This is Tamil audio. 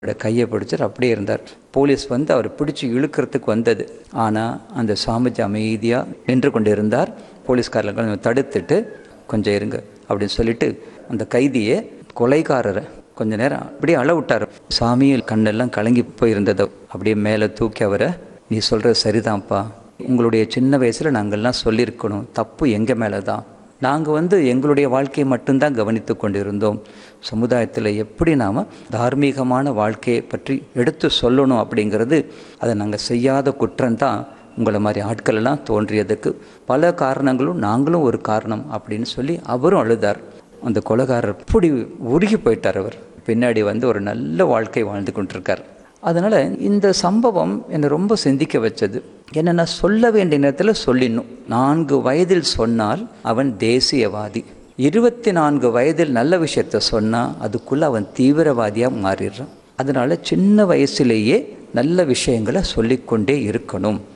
அவரோட கையை பிடிச்சார் அப்படியே இருந்தார் போலீஸ் வந்து அவர் பிடிச்சி இழுக்கிறதுக்கு வந்தது ஆனால் அந்த சாமிஜி அமைதியாக நின்று கொண்டு இருந்தார் போலீஸ்காரர்கள் தடுத்துட்டு கொஞ்சம் இருங்க அப்படின்னு சொல்லிட்டு அந்த கைதியை கொலைகாரரை கொஞ்ச நேரம் அப்படியே அள விட்டார் சாமியில் கண்ணெல்லாம் கலங்கி போயிருந்தது அப்படியே மேலே தூக்கி அவரை நீ சொல்கிறது சரிதான்ப்பா உங்களுடைய சின்ன வயசில் நாங்கள்லாம் சொல்லியிருக்கணும் தப்பு எங்கள் மேலே தான் நாங்கள் வந்து எங்களுடைய வாழ்க்கையை மட்டும்தான் கவனித்து கொண்டிருந்தோம் சமுதாயத்தில் எப்படி நாம் தார்மீகமான வாழ்க்கையை பற்றி எடுத்து சொல்லணும் அப்படிங்கிறது அதை நாங்கள் செய்யாத குற்றம்தான் உங்களை மாதிரி ஆட்களெல்லாம் தோன்றியதுக்கு பல காரணங்களும் நாங்களும் ஒரு காரணம் அப்படின்னு சொல்லி அவரும் அழுதார் அந்த கொலைகாரர் இப்படி உருகி போயிட்டார் அவர் பின்னாடி வந்து ஒரு நல்ல வாழ்க்கை வாழ்ந்து கொண்டிருக்கார் அதனால் இந்த சம்பவம் என்னை ரொம்ப சிந்திக்க வச்சது என்னென்னா சொல்ல வேண்டிய நேரத்தில் சொல்லிடணும் நான்கு வயதில் சொன்னால் அவன் தேசியவாதி இருபத்தி நான்கு வயதில் நல்ல விஷயத்த சொன்னால் அதுக்குள்ளே அவன் தீவிரவாதியாக மாறிடுறான் அதனால் சின்ன வயசுலேயே நல்ல விஷயங்களை சொல்லிக்கொண்டே இருக்கணும்